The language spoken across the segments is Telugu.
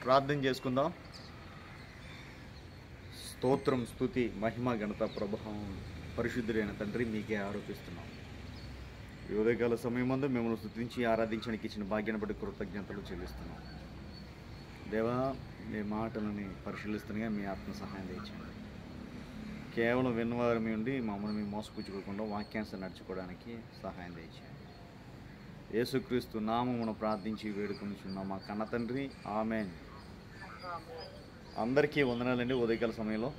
ప్రార్థన చేసుకుందాం స్తోత్రం స్తుతి మహిమ ఘనత ప్రభావం పరిశుద్ధుడైన తండ్రి మీకే ఆరోపిస్తున్నాం ఈ ఉదయకాల సమయం ముందు మిమ్మల్ని స్తుతించి ఆరాధించడానికి ఇచ్చిన భాగ్యాన్ని బట్టి కృతజ్ఞతలు చెల్లిస్తున్నాం దేవా మీ మాటలని పరిశీలిస్తుండగా మీ ఆత్మ సహాయం తెచ్చింది కేవలం విన్నవారమి ఉండి మమ్మల్ని మేము మోసపుచ్చుకోకుండా వాక్యాంశం నడుచుకోవడానికి సహాయం తెచ్చాను యేసుక్రీస్తు నామమును ప్రార్థించి వేడుకొనిచున్నాం మా కన్న తండ్రి ఆమెన్ అందరికీ వందనాలండి ఉదయకాల సమయంలో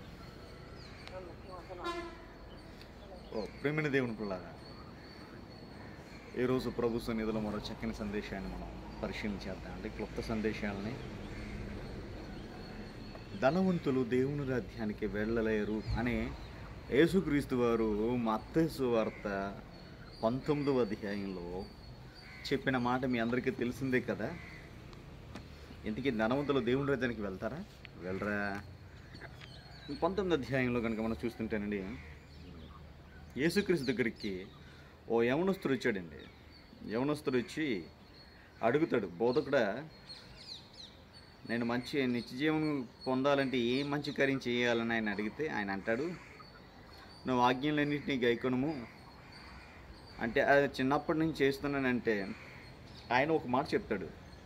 ఓ ప్రేమిణ దేవుని పిల్లగా ఈరోజు ప్రభు సన్నిధిలో మరో చక్కని సందేశాన్ని మనం పరిశీలించేద్దాం అంటే క్లుప్త సందేశాలని ధనవంతులు దేవుని రాజ్యానికి వెళ్ళలేరు అనే యేసుక్రీస్తు వారు మత్తేసు వార్త పంతొమ్మిదవ అధ్యాయంలో చెప్పిన మాట మీ అందరికీ తెలిసిందే కదా ఇంతకీ ధనవంతులు దేవుని రాజ్యానికి వెళ్తారా వెళ్ళరా పంతొమ్మిది అధ్యాయంలో కనుక మనం చూస్తుంటేనండి యేసుక్రీస్తు దగ్గరికి ఓ యవనస్తుడు వచ్చాడండి యవనస్తుడు వచ్చి అడుగుతాడు బోధకుడా నేను మంచి నిత్యజీవం పొందాలంటే ఏం మంచి కార్యం చేయాలని ఆయన అడిగితే ఆయన అంటాడు నువ్వు ఆజ్ఞలన్నింటినీ గైకొనము అంటే అది చిన్నప్పటి నుంచి చేస్తున్నానంటే ఆయన ఒక మాట చెప్తాడు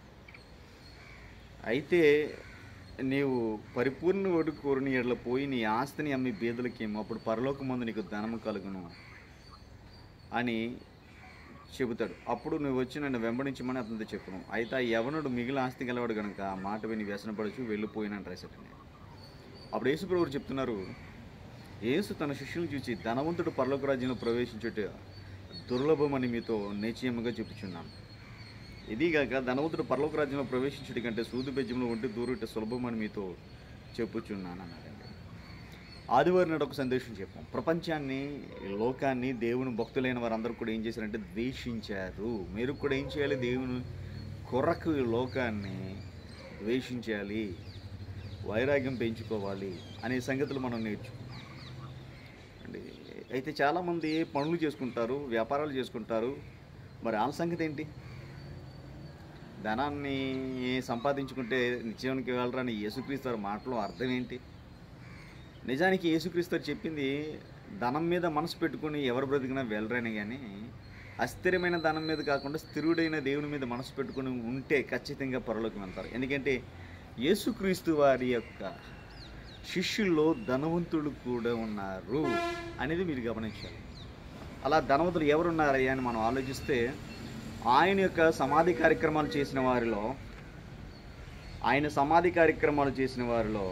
అయితే నీవు పరిపూర్ణ ఒడు కోరిన ఎడల పోయి నీ ఆస్తిని అమ్మి బీదలకేమో అప్పుడు పరలోక ముందు నీకు ధనము కలుగును అని చెబుతాడు అప్పుడు నువ్వు వచ్చి నన్ను వెంబడించమని అతనితో చెప్పను అయితే ఆ యవనుడు మిగిలిన ఆస్తి గలవాడు కనుక ఆ మాట విని వ్యసనపడచ్చు వెళ్ళిపోయినని రాశాడండి అప్పుడు యేసుప్రభుడు చెప్తున్నారు యేసు తన శిష్యులను చూసి ధనవంతుడు పరలోక రాజ్యంలో ప్రవేశించుట దుర్లభమని మీతో నిశ్చయముగా చెప్పుచున్నాను ఇదిగాక ధనవంతుడు పరలోక రాజ్యంలో ప్రవేశించుడి కంటే సూది బెజ్యంలో ఉంటే దూరుట సులభమని మీతో చెప్పుచున్నాను అన్నాడండి ఆదివారం నాడు ఒక సందేశం చెప్పాం ప్రపంచాన్ని ఈ లోకాన్ని దేవుని భక్తులైన వారందరూ కూడా ఏం చేశారంటే ద్వేషించారు మీరు కూడా ఏం చేయాలి దేవుని కొరకు ఈ లోకాన్ని ద్వేషించాలి వైరాగ్యం పెంచుకోవాలి అనే సంగతులు మనం నేర్చుకున్నాం అండి అయితే చాలామంది పనులు చేసుకుంటారు వ్యాపారాలు చేసుకుంటారు మరి ఆ సంగతి ఏంటి ధనాన్ని సంపాదించుకుంటే నిత్యానికి వెళ్ళరని యేసుక్రీస్తు వారి మాటలో అర్థం ఏంటి నిజానికి యేసుక్రీస్తు వారు చెప్పింది ధనం మీద మనసు పెట్టుకుని ఎవరు బ్రతికినా వెళ్ళరని కానీ అస్థిరమైన ధనం మీద కాకుండా స్థిరుడైన దేవుని మీద మనసు పెట్టుకుని ఉంటే ఖచ్చితంగా పరలోకి వెళ్తారు ఎందుకంటే యేసుక్రీస్తు వారి యొక్క శిష్యుల్లో ధనవంతులు కూడా ఉన్నారు అనేది మీరు గమనించాలి అలా ధనవంతులు ఎవరున్నారయ్యా అని మనం ఆలోచిస్తే ఆయన యొక్క సమాధి కార్యక్రమాలు చేసిన వారిలో ఆయన సమాధి కార్యక్రమాలు చేసిన వారిలో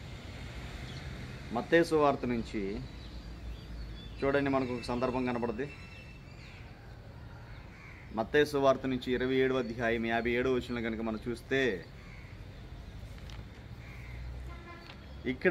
మత్తేసు వార్త నుంచి చూడండి మనకు ఒక సందర్భం కనపడుతుంది మత్తేసు వార్త నుంచి ఇరవై ఏడు అధ్యాయం యాభై ఏడు వచ్చిన కనుక మనం చూస్తే ఇక్కడ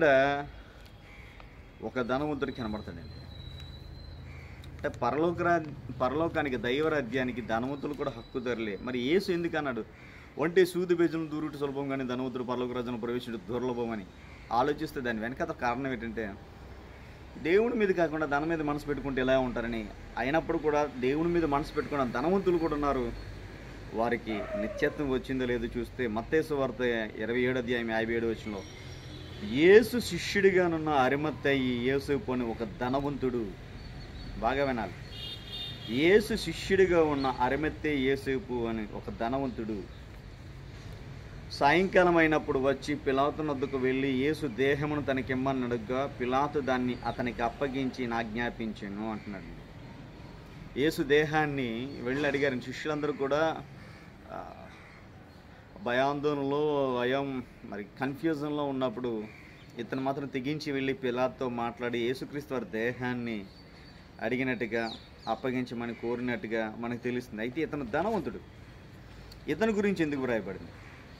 ఒక ధనవంతుడు కనబడతాడండి అంటే పరలోక రా- పరలోకానికి దైవరాజ్యానికి ధనవంతులు కూడా హక్కుదారులే మరి యేసు ఎందుకు అన్నాడు ఒంటే సూది బెజం దూరుటి సులభం కానీ ధనవంతుడు పరలోక రాజ్యంలో ప్రవేశించడం దుర్లభం అని ఆలోచిస్తే దాని వెనక కారణం ఏంటంటే దేవుని మీద కాకుండా ధనం మీద మనసు పెట్టుకుంటే ఎలా ఉంటారని అయినప్పుడు కూడా దేవుని మీద మనసు పెట్టుకున్న ధనవంతులు కూడా ఉన్నారు వారికి నిత్యత్వం వచ్చిందో లేదో చూస్తే మత్తేసు వార్త ఇరవై ఏడు అధ్యాయం యాభై ఏడు వచ్చినలో యేసు శిష్యుడిగానున్న అరిమత్తయ్యి యేసుపు అని ఒక ధనవంతుడు బాగా వినాలి యేసు శిష్యుడిగా ఉన్న అరిమెత్తే యేసేపు అని ఒక ధనవంతుడు సాయంకాలం అయినప్పుడు వచ్చి పిలాతు నద్దుకు వెళ్ళి యేసు దేహమును తనకిమ్మని అడుగ్గా పిలాతు దాన్ని అతనికి అప్పగించి నాజ్ఞాపించాను అంటున్నాడు యేసు దేహాన్ని వెళ్ళి అడిగారు శిష్యులందరూ కూడా ఆ, భయాందోళనలో భయం మరి కన్ఫ్యూజన్లో ఉన్నప్పుడు ఇతను మాత్రం తెగించి వెళ్ళి పిలాత్తో మాట్లాడి యేసుక్రీస్తు వారి దేహాన్ని అడిగినట్టుగా అప్పగించమని కోరినట్టుగా మనకు తెలుస్తుంది అయితే ఇతను ధనవంతుడు ఇతని గురించి ఎందుకు వ్రాయబడింది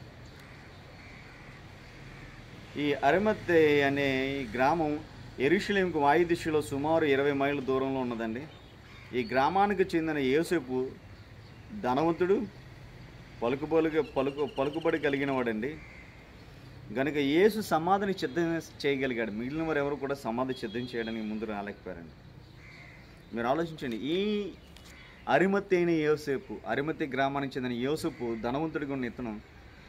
ఈ అరిమత్తే అనే ఈ గ్రామం ఎరుషులేంకు వాయు దిశలో సుమారు ఇరవై మైళ్ళ దూరంలో ఉన్నదండి ఈ గ్రామానికి చెందిన యోసేపు ధనవంతుడు పలుకుబలుగా పలుకు పలుకుబడి కలిగిన వాడండి గనుక యేసు సమాధిని సిద్ధం చేయగలిగాడు మిగిలిన వారు ఎవరు కూడా సమాధి సిద్ధం చేయడానికి ముందు రాలేకపోయారండి మీరు ఆలోచించండి ఈ అరిమత్తి అయిన యోసేపు అరిమత్తి గ్రామానికి చెందిన యోసేపు ధనవంతుడిగా ఉన్న ఇతను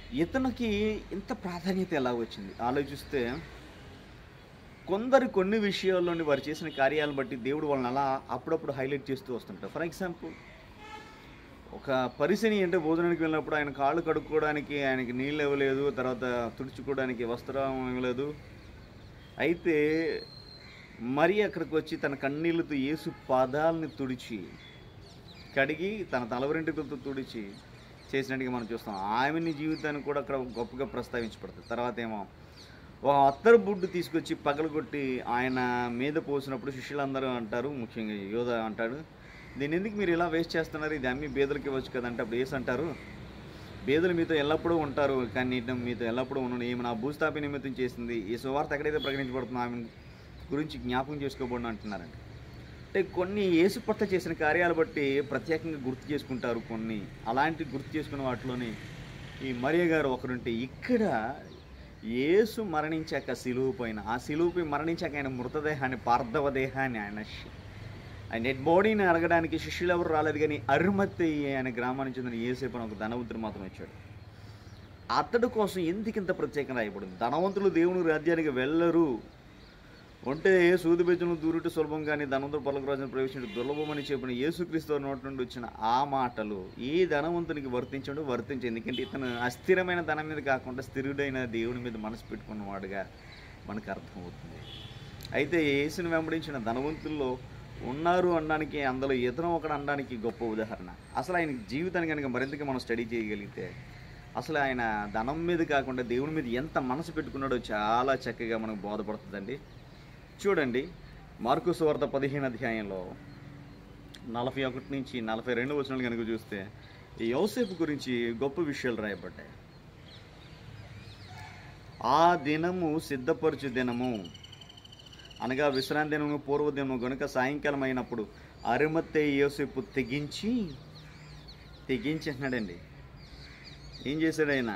ఇతనికి ఇంత ప్రాధాన్యత ఎలా వచ్చింది ఆలోచిస్తే కొందరు కొన్ని విషయాల్లోని వారు చేసిన కార్యాలను బట్టి దేవుడు వాళ్ళని అలా అప్పుడప్పుడు హైలైట్ చేస్తూ వస్తుంటారు ఫర్ ఎగ్జాంపుల్ ఒక పరిశని అంటే భోజనానికి వెళ్ళినప్పుడు ఆయన కాళ్ళు కడుక్కోవడానికి ఆయనకి నీళ్ళు ఇవ్వలేదు తర్వాత తుడుచుకోవడానికి వస్త్రం ఇవ్వలేదు అయితే మరి అక్కడికి వచ్చి తన కన్నీళ్లతో యేసు పాదాలని తుడిచి కడిగి తన తలవరింటితో తుడిచి చేసినట్టుగా మనం చూస్తాం ఆమెని జీవితాన్ని కూడా అక్కడ గొప్పగా ప్రస్తావించబడుతుంది తర్వాత ఏమో ఒక అత్తరు బుడ్డు తీసుకొచ్చి పగలగొట్టి ఆయన మీద పోసినప్పుడు శిష్యులందరూ అంటారు ముఖ్యంగా యోధ అంటాడు దీన్ని ఎందుకు మీరు ఇలా వేస్ట్ చేస్తున్నారు ఇది అమ్మి బేదలకి ఇవ్వచ్చు కదంటే అప్పుడు ఏసు అంటారు బేదలు మీతో ఎల్లప్పుడూ ఉంటారు కానీ నేను మీతో ఎల్లప్పుడూ ఉన్నాను ఈమె నా భూస్థాపన నిమిత్తం చేసింది ఈ సువార్త ఎక్కడైతే ప్రకటించబడుతుందో ఆమె గురించి జ్ఞాపకం చేసుకోబడిన అంటున్నారండి అంటే కొన్ని యేసు పట్ల చేసిన కార్యాలు బట్టి ప్రత్యేకంగా గుర్తు చేసుకుంటారు కొన్ని అలాంటి గుర్తు చేసుకున్న వాటిలోని ఈ మరియ గారు ఒకరుంటే ఇక్కడ యేసు మరణించాక సిలువు పైన ఆ సిలువుపై మరణించాక ఆయన మృతదేహాన్ని పార్థవ దేహాన్ని ఆయన శ- ఆయన డెడ్ బాడీని అడగడానికి శిష్యులు ఎవరు రాలేదు కానీ అరుమత్తి అనే గ్రామానికి చెందిన ఏసేపు అని ఒక ధనవంతుడు మాత్రం వచ్చాడు అతడు కోసం ఎందుకు ఇంత ప్రత్యేకంగా రాయబడింది ధనవంతులు దేవుని రాజ్యానికి వెళ్ళరు ఉంటే సూది బెజ్జను దూరుట సులభం కానీ ధనవంతుడు పలుకు రాజును ప్రవేశించడం దుర్లభమని చెప్పిన యేసుక్రీస్తు వారి నోటి నుండి వచ్చిన ఆ మాటలు ఈ ధనవంతునికి వర్తించడం వర్తించింది ఎందుకంటే ఇతను అస్థిరమైన ధనం మీద కాకుండా స్థిరుడైన దేవుని మీద మనసు పెట్టుకున్నవాడుగా మనకు అర్థమవుతుంది అయితే యేసుని వెంబడించిన ధనవంతుల్లో ఉన్నారు అనడానికి అందులో ఇతను ఒకడు అనడానికి గొప్ప ఉదాహరణ అసలు ఆయన జీవితాన్ని కనుక మరింతగా మనం స్టడీ చేయగలిగితే అసలు ఆయన ధనం మీద కాకుండా దేవుని మీద ఎంత మనసు పెట్టుకున్నాడో చాలా చక్కగా మనకు బోధపడుతుందండి చూడండి మార్కు సువార్త పదిహేను అధ్యాయంలో నలభై ఒకటి నుంచి నలభై రెండు వచనాలు కనుక చూస్తే ఈ యోసేపు గురించి గొప్ప విషయాలు రాయబడ్డాయి ఆ దినము సిద్ధపరచు దినము అనగా విశ్రాంతి దినము పూర్వదినము కనుక సాయంకాలం అయినప్పుడు అరిమత్తే యోసేపు తెగించి తెగించి అంటున్నాడండి ఏం చేశాడు ఆయన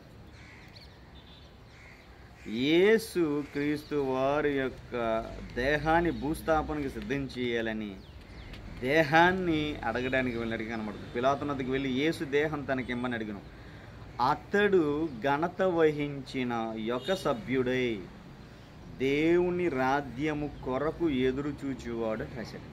యేసు క్రీస్తు వారి యొక్క దేహాన్ని భూస్థాపనకి సిద్ధం చేయాలని దేహాన్ని అడగడానికి వెళ్ళినట్టు కనబడుతుంది పిలాతున్నదికి వెళ్ళి యేసు దేహం తనకి ఇమ్మని అడిగిన అతడు ఘనత వహించిన యొక్క సభ్యుడై దేవుని రాజ్యము కొరకు ఎదురు చూచేవాడు రాశాడండి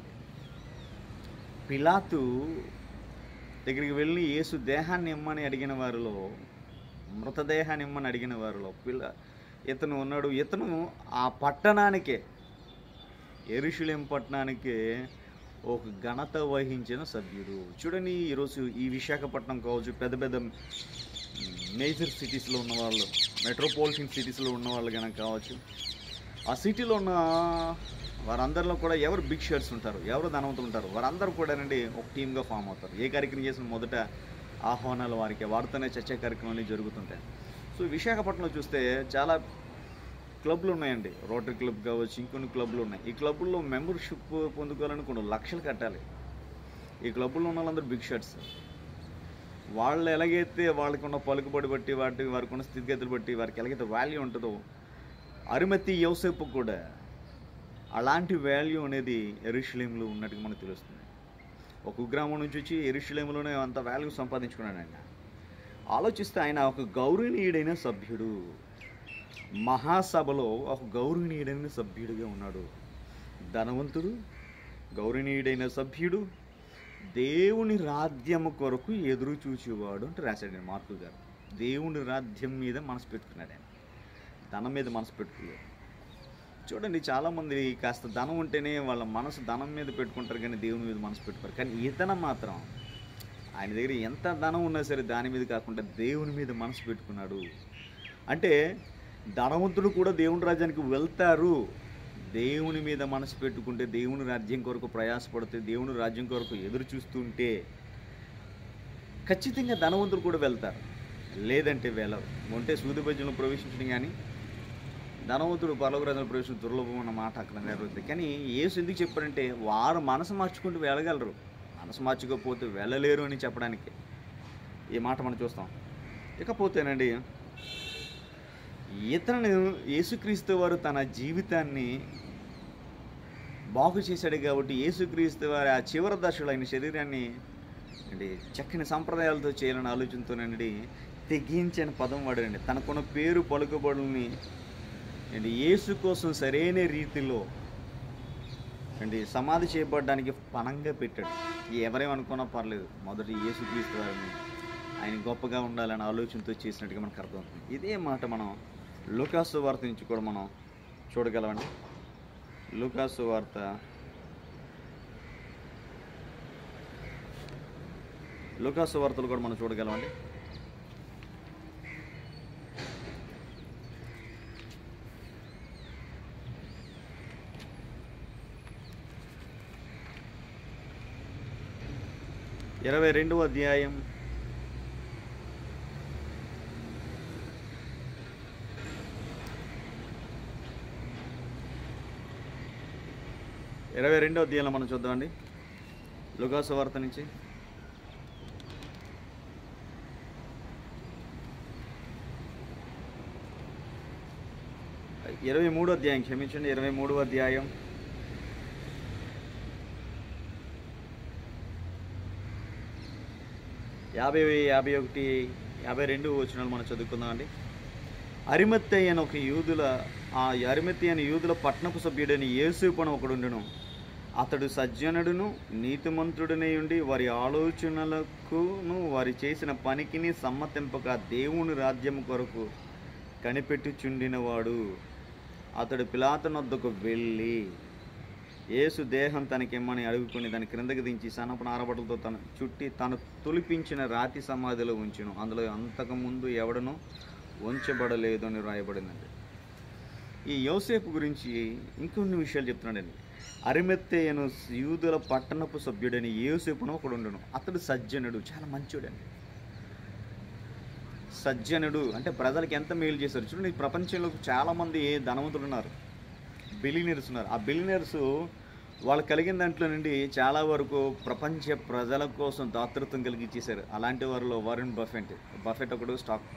పిలాతు దగ్గరికి వెళ్ళి యేసు దేహాన్ని ఇమ్మని అడిగిన వారిలో మృతదేహాన్ని ఇమ్మని అడిగిన వారిలో పిల్ల ఇతను ఉన్నాడు ఇతను ఆ పట్టణానికే ఎరుషులేం పట్టణానికే ఒక ఘనత వహించిన సభ్యుడు చూడండి ఈరోజు ఈ విశాఖపట్నం కావచ్చు పెద్ద పెద్ద మేజర్ సిటీస్లో ఉన్న వాళ్ళు మెట్రోపాలిటన్ సిటీస్లో ఉన్న వాళ్ళు కనుక కావచ్చు ఆ సిటీలో ఉన్న వారందరిలో కూడా ఎవరు బిగ్ షర్ట్స్ ఉంటారు ఎవరు ధనవంతులు ఉంటారు వారందరూ కూడానండి ఒక టీమ్గా ఫామ్ అవుతారు ఏ కార్యక్రమం చేసిన మొదట ఆహ్వానాలు వారికి వారితోనే చర్చా కార్యక్రమాలు జరుగుతుంటాయి సో విశాఖపట్నంలో చూస్తే చాలా క్లబ్లు ఉన్నాయండి రోటరీ క్లబ్ కావచ్చు ఇంకొన్ని క్లబ్లు ఉన్నాయి ఈ క్లబ్బుల్లో మెంబర్షిప్ పొందుకోవాలని కొన్ని లక్షలు కట్టాలి ఈ క్లబ్బుల్లో ఉన్న వాళ్ళందరూ బిగ్ షర్ట్స్ వాళ్ళు ఎలాగైతే వాళ్ళకి ఉన్న పలుకుబడి బట్టి వాటి వారికి ఉన్న స్థితిగతులు బట్టి వారికి ఎలాగైతే వాల్యూ ఉంటుందో అరిమతి యోసేపు కూడా అలాంటి వాల్యూ అనేది ఎరుషులేంలో ఉన్నట్టుగా మనకు తెలుస్తుంది ఒక కుగ్రామం నుంచి వచ్చి ఎరుషులేంలోనే అంత వాల్యూ సంపాదించుకున్నాడు ఆయన ఆలోచిస్తే ఆయన ఒక గౌరవనీయుడైన సభ్యుడు మహాసభలో ఒక గౌరవనీయుడైన సభ్యుడిగా ఉన్నాడు ధనవంతుడు గౌరవనీయుడైన సభ్యుడు దేవుని రాజ్యము కొరకు ఎదురు చూచేవాడు అంటే రాశాడు మార్కు గారు దేవుని రాజ్యం మీద మనసు పెట్టుకున్నాడు ఆయన ధనం మీద మనసు పెట్టుకోలేదు చూడండి చాలామంది కాస్త ధనం ఉంటేనే వాళ్ళ మనసు ధనం మీద పెట్టుకుంటారు కానీ దేవుని మీద మనసు పెట్టుకోరు కానీ ఇతను మాత్రం ఆయన దగ్గర ఎంత ధనం ఉన్నా సరే దాని మీద కాకుండా దేవుని మీద మనసు పెట్టుకున్నాడు అంటే ధనవంతుడు కూడా దేవుని రాజ్యానికి వెళ్తారు దేవుని మీద మనసు పెట్టుకుంటే దేవుని రాజ్యం కొరకు ప్రయాసపడితే దేవుని రాజ్యం కొరకు ఎదురు చూస్తుంటే ఖచ్చితంగా ధనవంతులు కూడా వెళ్తారు లేదంటే వెళ్ళరు ఉంటే సూదిభజ్యంలో ప్రవేశించడం కానీ ధనవంతుడు పర్లోక రాజ్యంలో ప్రవేశించడం దుర్లభం అన్న మాట అక్కడ నెరవేరుతుంది కానీ ఏసు ఎందుకు చెప్పారంటే వారు మనసు మార్చుకుంటూ వెళ్ళగలరు మనసు మార్చుకోకపోతే వెళ్ళలేరు అని చెప్పడానికి ఈ మాట మనం చూస్తాం ఇకపోతేనండి ఇతను యేసుక్రీస్తు వారు తన జీవితాన్ని బాగు చేశాడు కాబట్టి యేసుక్రీస్తు వారి ఆ చివరి దశలో ఆయన శరీరాన్ని అండి చక్కని సంప్రదాయాలతో చేయాలని ఆలోచనతోనండి తెగించి అని పదం వాడాడండి తనకున్న పేరు పలుకుబడుల్ని అండి యేసు కోసం సరైన రీతిలో అండి సమాధి చేయబడడానికి పణంగా పెట్టాడు ఎవరేమనుకున్నా పర్లేదు మొదటి యేసు క్రీస్తు వారిని ఆయన గొప్పగా ఉండాలని ఆలోచనతో చేసినట్టుగా మనకు అర్థమవుతుంది ఇదే మాట మనం లూకాసు వార్త నుంచి కూడా మనం చూడగలమండి లూకాసు వార్త లూకాసు వార్తలు కూడా మనం చూడగలమండి ఇరవై రెండవ అధ్యాయం ఇరవై రెండో అధ్యాయంలో మనం చూద్దామండి లుకాసు వార్త నుంచి ఇరవై మూడో అధ్యాయం క్షమించండి ఇరవై మూడో అధ్యాయం యాభై యాభై ఒకటి యాభై రెండు వచనాలు మనం చదువుకుందామండి అరిమత్తై అని ఒక యూదుల ఆ అరిమత్తై అని యూదుల పట్నపు సభ్యుడని యేసుపను ఒకడుండును అతడు సజ్జనుడును నీతిమంతుడనే ఉండి వారి ఆలోచనలకును వారి చేసిన పనికిని సమ్మతింపక దేవుని రాజ్యం కొరకు కనిపెట్టుచుండినవాడు అతడు పిలాతనొద్దకు వెళ్ళి యేసు దేహం తనకిమ్మని అడుగుకొని దాని క్రిందకి దించి సన్నపు నారబట్టలతో తన చుట్టి తను తులిపించిన రాతి సమాధిలో ఉంచును అందులో అంతకుముందు ఎవడను ఉంచబడలేదు అని రాయబడిందండి ఈ యోసేపు గురించి ఇంకొన్ని విషయాలు చెప్తున్నాడండి అరిమెత్తేయను యూదుల పట్టణపు సభ్యుడని యోసేపును ఒకడు ఉండను అతడు సజ్జనుడు చాలా మంచోడండి సజ్జనుడు అంటే ప్రజలకు ఎంత మేలు చేశారు చూడండి ఈ ప్రపంచంలో చాలామంది ధనవంతులు ఉన్నారు బిలినియర్స్ ఉన్నారు ఆ బిలినియర్స్ వాళ్ళు కలిగిన దాంట్లో నుండి చాలా వరకు ప్రపంచ ప్రజల కోసం దాతృత్వం కలిగి ఇచ్చేశారు అలాంటి వారిలో వరుణ్ బఫెట్ బఫెట్ ఒకడు స్టాక్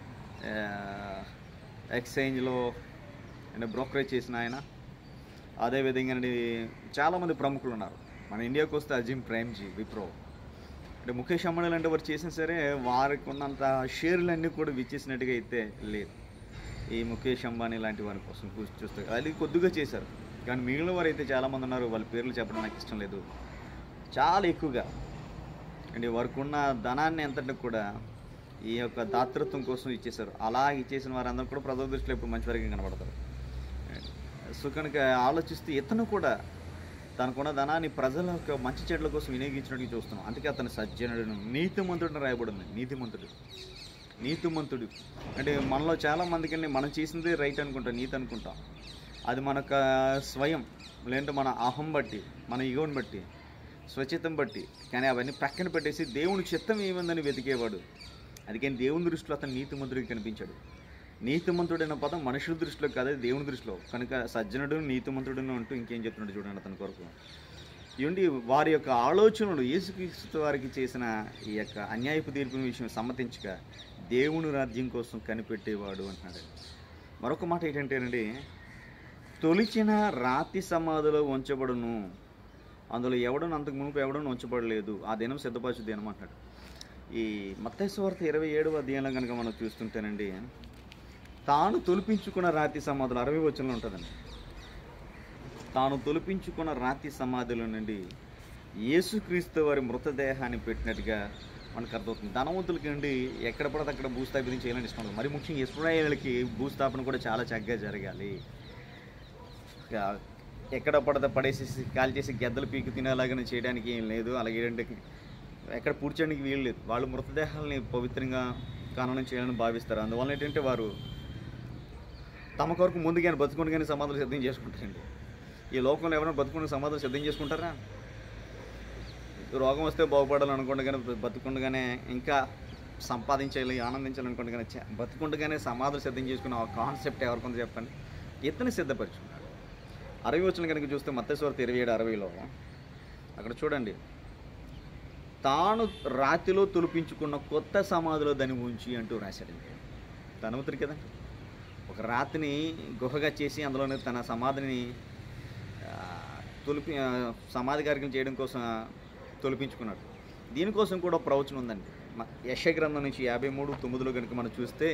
ఎక్స్చేంజ్లో అంటే బ్రోకరేజ్ చేసిన ఆయన అదేవిధంగా చాలామంది ప్రముఖులు ఉన్నారు మన ఇండియాకి వస్తే అజిమ్ ప్రేమ్జీ విప్రో అంటే ముఖేష్ అంబానీ లాంటి వారు చేసినా సరే వారికి ఉన్నంత షేర్లన్నీ కూడా విచ్చేసినట్టుగా అయితే లేదు ఈ ముఖేష్ అంబానీ లాంటి వారి కోసం చూసి చూస్తే అది కొద్దిగా చేశారు కానీ మిగిలిన వారు అయితే చాలామంది ఉన్నారు వాళ్ళ పేర్లు చెప్పడం నాకు ఇష్టం లేదు చాలా ఎక్కువగా అంటే వారికి ఉన్న ధనాన్ని ఎంతటి కూడా ఈ యొక్క దాతృత్వం కోసం ఇచ్చేశారు అలా ఇచ్చేసిన వారందరూ కూడా ప్రజల దృష్టిలో ఇప్పుడు మంచి వరకు కనబడతారు సో కనుక ఆలోచిస్తే ఇతను కూడా తనకున్న ధనాన్ని ప్రజల యొక్క మంచి చెడ్ల కోసం వినియోగించినట్టు చూస్తున్నాం అందుకే అతను సజ్జనుడు నీతిమంతుడు రాయబడింది నీతిమంతుడు నీతిమంతుడు అంటే మనలో చాలా మందికి మనం చేసింది రైట్ అనుకుంటాం నీతి అనుకుంటాం అది మనకు స్వయం లేదంటే మన అహం బట్టి మన ఈగోని బట్టి స్వచ్ఛతం బట్టి కానీ అవన్నీ పక్కన పెట్టేసి దేవుని చిత్తం ఏముందని వెతికేవాడు అందుకని దేవుని దృష్టిలో అతను నీతిమంతుడికి కనిపించాడు నీతిమంతుడైన పదం మనుషుల దృష్టిలో కాదు అది దేవుని దృష్టిలో కనుక సజ్జనుడు నీతిమంతుడును అంటూ ఇంకేం చెప్తున్నాడు చూడండి అతని కొరకు ఇవండి వారి యొక్క ఆలోచనలు యేసుక్రీస్తు వారికి చేసిన ఈ యొక్క అన్యాయపు తీర్పుని విషయం సమ్మతించక దేవుని రాజ్యం కోసం కనిపెట్టేవాడు అంటున్నాడు మరొక మాట ఏంటంటేనండి తొలిచిన రాతి సమాధిలో ఉంచబడును అందులో ఎవడను అంతకు మునుపు ఎవడను ఉంచబడలేదు ఆ దినం సిద్ధపరచు దినం అంటాడు ఈ మత్తైస్వార్త ఇరవై ఏడవ అధ్యాయంలో కనుక మనం చూస్తుంటేనండి తాను తొలిపించుకున్న రాతి సమాధులు అరవై వచనంలో ఉంటుందండి తాను తొలిపించుకున్న రాతి సమాధుల నుండి యేసుక్రీస్తు వారి మృతదేహాన్ని పెట్టినట్టుగా మనకు అర్థమవుతుంది ధనవంతులకి నుండి ఎక్కడ పడితే అక్కడ భూస్థాపన చేయాలని ఇష్టం ఉండదు మరి ముఖ్యంగా ఇస్రాయేళ్ళకి భూస్థాపన కూడా చాలా చక్కగా జరగాలి ఇక ఎక్కడ పడితే పడేసేసి కాల్ చేసి గెద్దలు పీకి తినేలాగానే చేయడానికి ఏం లేదు అలాగే ఏంటంటే ఎక్కడ పూడ్చడానికి వీలు లేదు వాళ్ళు మృతదేహాలని పవిత్రంగా ఖననం చేయాలని భావిస్తారు అందువల్ల ఏంటంటే వారు తమ కొరకు ముందుగానే బతుకుండగానే సమాధానం సిద్ధం చేసుకుంటారండి ఈ లోకంలో ఎవరైనా బతుకుండే సమాధానం సిద్ధం చేసుకుంటారా రోగం వస్తే బాగుపడాలి అనుకుంటే కానీ బతుకుండగానే ఇంకా సంపాదించాలి ఆనందించాలి కానీ చ- బతుకుండగానే సమాధులు సిద్ధం చేసుకున్న ఆ కాన్సెప్ట్ ఎవరికొంది చెప్పండి ఇతను సిద్ధపరచుకున్నాడు అరవై వచ్చిన కనుక చూస్తే మత్తేశ్వరత ఇరవై ఏడు అరవైలో అక్కడ చూడండి తాను రాతిలో తులిపించుకున్న కొత్త సమాధిలో దాన్ని ఉంచి అంటూ రాశాడండి ధనవంతుడు కదా ఒక రాతిని గుహగా చేసి అందులోనే తన సమాధిని ఆ, తొలిపి ఆ, సమాధి కార్యక్రమం చేయడం కోసం తొలిపించుకున్నాడు దీనికోసం కూడా ఒక ప్రవచనం ఉందండి మ- యెషయా గ్రంథం నుంచి యాభై మూడు తొమ్మిదిలో కనుక మనం చూస్తే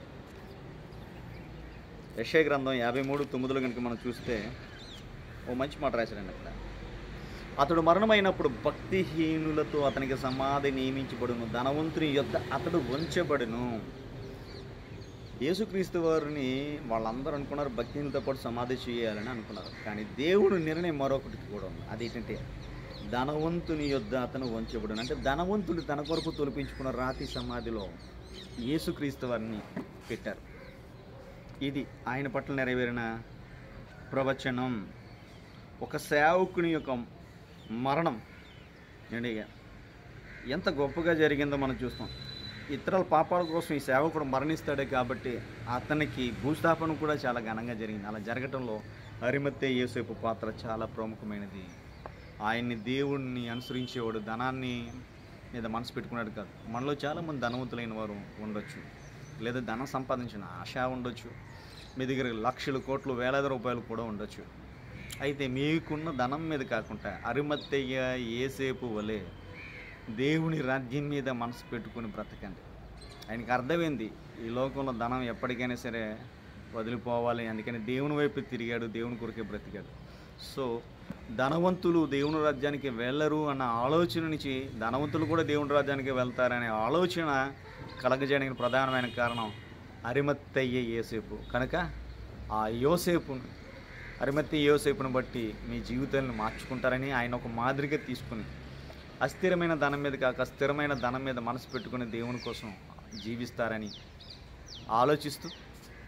యెషయా గ్రంథం యాభై మూడు తొమ్మిదిలో కనుక మనం చూస్తే ఓ మంచి మాట రాశాడండి అక్కడ అతడు మరణమైనప్పుడు భక్తిహీనులతో అతనికి సమాధి నియమించబడును ధనవంతుని యొద్ద అతడు వంచబడును యేసుక్రీస్తు వారిని వాళ్ళందరూ అనుకున్నారు భక్తిహీనులతో పాటు సమాధి చేయాలని అనుకున్నారు కానీ దేవుడు నిర్ణయం మరొకటి కూడా ఉంది అదేంటంటే ధనవంతుని యొద్ద అతను వంచబడును అంటే ధనవంతుడు తన కొరకు తొలిపించుకున్న రాతి సమాధిలో యేసుక్రీస్తు వారిని పెట్టారు ఇది ఆయన పట్ల నెరవేరిన ప్రవచనం ఒక సేవకుని యొక్క మరణం ఏంటి ఎంత గొప్పగా జరిగిందో మనం చూస్తాం ఇతరుల పాపాల కోసం ఈ సేవకుడు మరణిస్తాడే కాబట్టి అతనికి భూస్థాపన కూడా చాలా ఘనంగా జరిగింది అలా జరగటంలో అరిమత్తే యేసేపు పాత్ర చాలా ప్రముఖమైనది ఆయన్ని దేవుణ్ణి అనుసరించేవాడు ధనాన్ని మీద మనసు పెట్టుకున్నాడు కాదు మనలో చాలామంది ధనవంతులైన వారు ఉండొచ్చు లేదా ధనం సంపాదించిన ఆశ ఉండొచ్చు మీ దగ్గర లక్షలు కోట్లు వేలాది రూపాయలు కూడా ఉండొచ్చు అయితే మీకున్న ధనం మీద కాకుండా అరిమత్తయ్య ఏసేపు వలె దేవుని రాజ్యం మీద మనసు పెట్టుకుని బ్రతకండి ఆయనకి అర్థమైంది ఈ లోకంలో ధనం ఎప్పటికైనా సరే వదిలిపోవాలి అందుకని దేవుని వైపు తిరిగాడు దేవుని కొరకే బ్రతికాడు సో ధనవంతులు దేవుని రాజ్యానికి వెళ్ళరు అన్న ఆలోచన నుంచి ధనవంతులు కూడా దేవుని రాజ్యానికి వెళ్తారనే ఆలోచన కలగజేయడానికి ప్రధానమైన కారణం అరిమత్తయ్య యోసేపు కనుక ఆ యోసేపును అరిమత్తి యోసేపును బట్టి మీ జీవితాలను మార్చుకుంటారని ఆయన ఒక మాదిరిగా తీసుకుని అస్థిరమైన ధనం మీద కాక స్థిరమైన ధనం మీద మనసు పెట్టుకుని దేవుని కోసం జీవిస్తారని ఆలోచిస్తూ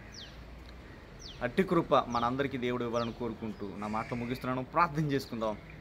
అట్టి కృప మనందరికీ దేవుడు ఇవ్వాలని కోరుకుంటూ నా మాటలు ముగిస్తున్నాను ప్రార్థన చేసుకుందాం